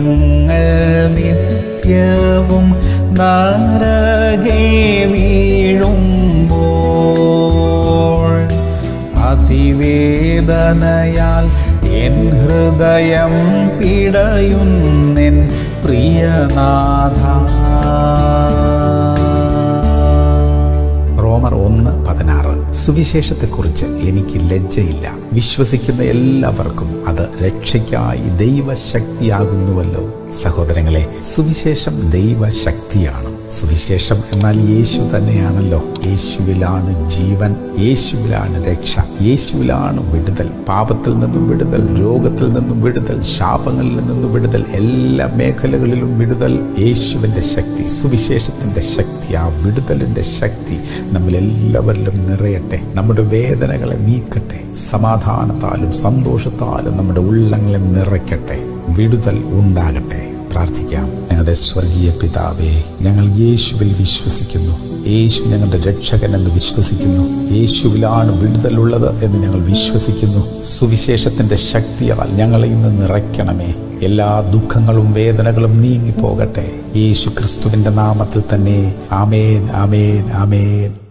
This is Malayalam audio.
ഞങ്ങൾ നിത്യവും നരകെ വീഴുമ്പോൾ അതിവേദനയാൽ എൻ ഹൃദയം പിടയുന്നെൻ പ്രിയനാഥ റോമർ ഒന്ന് പതിനാറ് സുവിശേഷത്തെക്കുറിച്ച് എനിക്ക് ലജ്ജയില്ല വിശ്വസിക്കുന്ന എല്ലാവർക്കും അത് രക്ഷയ്ക്കായി ദൈവശക്തിയാകുന്നുവല്ലോ സഹോദരങ്ങളെ സുവിശേഷം ദൈവശക്തിയാണ് സുവിശേഷം എന്നാൽ യേശു തന്നെയാണല്ലോ യേശുവിലാണ് ജീവൻ യേശുവിലാണ് രക്ഷ യേശുവിലാണ് വിടുതൽ പാപത്തിൽ നിന്നും വിടുതൽ രോഗത്തിൽ നിന്നും വിടുതൽ ശാപങ്ങളിൽ നിന്നും വിടുതൽ എല്ലാ മേഖലകളിലും വിടുതൽ യേശുവിൻ്റെ ശക്തി സുവിശേഷത്തിൻ്റെ ശക്തി ആ വിടുതലിൻ്റെ ശക്തി നമ്മളെല്ലാവരിലും നിറയട്ടെ നമ്മുടെ വേദനകളെ നീക്കട്ടെ സമാധാനത്താലും സന്തോഷത്താലും നമ്മുടെ ഉള്ളങ്ങളെ നിറയ്ക്കട്ടെ വിടുതൽ ഉണ്ടാകട്ടെ പ്രാർത്ഥിക്കാം ഞങ്ങളുടെ സ്വർഗീയ പിതാവേ ഞങ്ങൾ യേശുവിൽ വിശ്വസിക്കുന്നു യേശു ഞങ്ങളുടെ രക്ഷകൻ എന്ന് വിശ്വസിക്കുന്നു യേശുവിലാണ് വിടുതലുള്ളത് എന്ന് ഞങ്ങൾ വിശ്വസിക്കുന്നു സുവിശേഷത്തിന്റെ ശക്തിയാൽ ഞങ്ങളെ ഇന്ന് നിറയ്ക്കണമേ എല്ലാ ദുഃഖങ്ങളും വേദനകളും നീങ്ങിപ്പോകട്ടെ യേശു ക്രിസ്തുവിന്റെ നാമത്തിൽ തന്നെ ആമേൻ ആമേൻ ആമേൻ